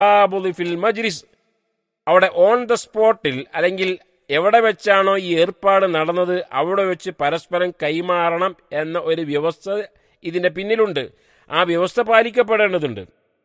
തഖാബുദ് ഫിൽ മജ്ലിസ് അവിടെ on the സ്പോട്ടിൽ അല്ലെങ്കിൽ എവിടെ വെച്ചാണോ ഈ ഏർപ്പാട് നടന്നത് അവിടെ വെച്ച് പരസ്പരം കൈമാറണം എന്ന ഒരു വ്യവസ്ഥ ഇതിന്റെ പിന്നിലുണ്ട് ആ വ്യവസ്ഥ പാലിക്കപ്പെടേണ്ടതുണ്ട്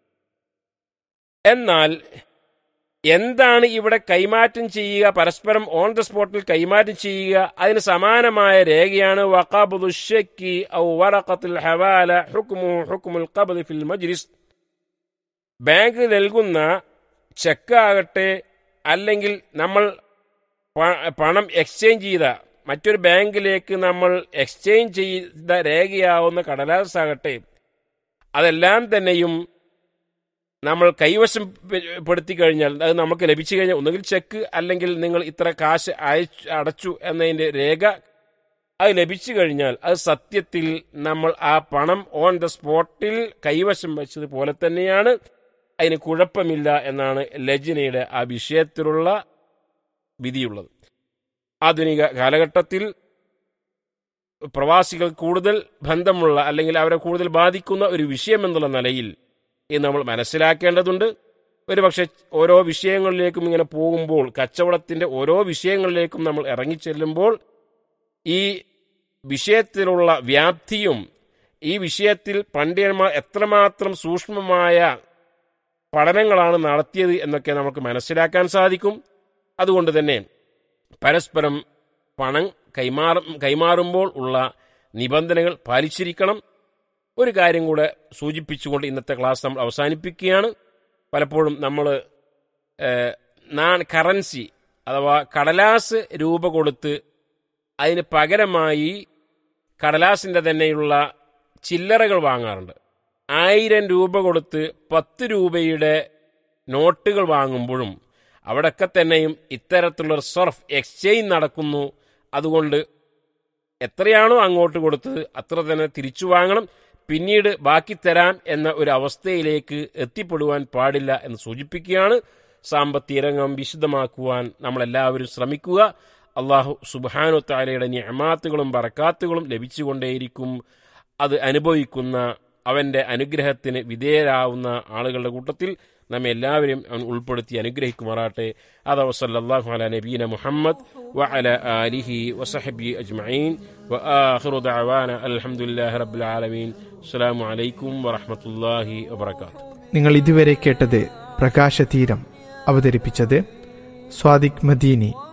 എന്നാൽ എന്താണ് ഇവിടെ കൈമാറ്റം ചെയ്യുക പരസ്പരം ഓൺ ദ സ്പോട്ടിൽ കൈമാറ്റം ചെയ്യുക അതിന് സമാനമായ രേഖയാണ് വഖാബുദു ഷക്കി ഔ വറഖത്തുൽ ഹവാല ഹുക്മു ഹുക്മുൽ ഖബ്ദ് ഫിൽ മജ്ലിസ് ബാങ്ക് നൽകുന്ന ചെക്ക് ആകട്ടെ അല്ലെങ്കിൽ നമ്മൾ പ- പണം എക്സ്ചേഞ്ച് ചെയ്ത മറ്റൊരു ബാങ്കിലേക്ക് നമ്മൾ എക്സ്ചേഞ്ച് ചെയ്ത രേഖയാവുന്ന കടലാസ് ആകട്ടെ അതെല്ലാം തന്നെയും നമ്മൾ കൈവശം പെ- പെടുത്തി കഴിഞ്ഞാൽ അത് നമുക്ക് ലഭിച്ചു കഴിഞ്ഞാൽ ഒന്നുകിൽ ചെക്ക് അല്ലെങ്കിൽ നിങ്ങൾ ഇത്ര കാശ് അയച്ചു അടച്ചു എന്നതിന്റെ രേഖ അത് ലഭിച്ചു കഴിഞ്ഞാൽ അത് സത്യത്തിൽ നമ്മൾ ആ പണം ഓൺ ദ സ്പോട്ടിൽ കൈവശം വെച്ചതുപോലെ തന്നെയാണ് അതിന് കുഴപ്പമില്ല എന്നാണ് ലജ്നയുടെ ആ വിഷയത്തിലുള്ള വിധിയുള്ളത് ആധുനിക കാലഘട്ടത്തിൽ പ്രവാസികൾ കൂടുതൽ ബന്ധമുള്ള അല്ലെങ്കിൽ അവരെ കൂടുതൽ ബാധിക്കുന്ന ഒരു വിഷയം എന്നുള്ള നിലയിൽ ഇത് നമ്മൾ മനസ്സിലാക്കേണ്ടതുണ്ട് ഒരുപക്ഷെ ഓരോ വിഷയങ്ങളിലേക്കും ഇങ്ങനെ പോകുമ്പോൾ കച്ചവടത്തിന്റെ ഓരോ വിഷയങ്ങളിലേക്കും നമ്മൾ ഇറങ്ങിച്ചെല്ലുമ്പോൾ ഈ വിഷയത്തിലുള്ള വ്യാപ്തിയും ഈ വിഷയത്തിൽ പണ്ഡിതന്മാർ എത്രമാത്രം സൂക്ഷ്മമായ പഠനങ്ങളാണ് നടത്തിയത് എന്നൊക്കെ നമുക്ക് മനസ്സിലാക്കാൻ സാധിക്കും അതുകൊണ്ട് തന്നെ പരസ്പരം പണം കൈമാറും കൈമാറുമ്പോൾ ഉള്ള നിബന്ധനകൾ പാലിച്ചിരിക്കണം ഒരു കാര്യം കൂടെ സൂചിപ്പിച്ചുകൊണ്ട് ഇന്നത്തെ ക്ലാസ് നമ്മൾ അവസാനിപ്പിക്കുകയാണ് പലപ്പോഴും നമ്മൾ കറൻസി അഥവാ കടലാസ് രൂപ കൊടുത്ത് അതിന് പകരമായി കടലാസിൻ്റെ തന്നെയുള്ള ചില്ലറകൾ വാങ്ങാറുണ്ട് ആയിരം രൂപ കൊടുത്ത് പത്ത് രൂപയുടെ നോട്ടുകൾ വാങ്ങുമ്പോഴും അവിടെയൊക്കെ തന്നെയും ഇത്തരത്തിലുള്ള സർഫ് എക്സ്ചേഞ്ച് നടക്കുന്നു അതുകൊണ്ട് എത്രയാണോ അങ്ങോട്ട് കൊടുത്തത് അത്ര തന്നെ തിരിച്ചു വാങ്ങണം പിന്നീട് ബാക്കി തരാം എന്ന ഒരു അവസ്ഥയിലേക്ക് എത്തിപ്പെടുവാൻ പാടില്ല എന്ന് സൂചിപ്പിക്കുകയാണ് സാമ്പത്തിക രംഗം വിശദമാക്കുവാൻ നമ്മളെല്ലാവരും ശ്രമിക്കുക അള്ളാഹു സുബാനു താലയുടെ ഞമാത്തുകളും ബറക്കാത്തുകളും ലഭിച്ചുകൊണ്ടേയിരിക്കും അത് അനുഭവിക്കുന്ന അവന്റെ അനുഗ്രഹത്തിന് വിധേയരാവുന്ന ആളുകളുടെ കൂട്ടത്തിൽ നമ്മെ എല്ലാവരെയും അവൻ ഉൾപ്പെടുത്തി അനുഗ്രഹിക്കുമാറാട്ടെ അതാ വസല്ലാഹു അല നബീന മുഹമ്മദ് وعلى آله وصحبه أجمعين وآخر دعوانا الحمد لله رب العالمين السلام عليكم ورحمة الله وبركاته നിങ്ങൾ ഇതുവരെ കേട്ടത് പ്രകാശതീരം അവതരിപ്പിച്ചത് സ്വാദിഖ് മദീനി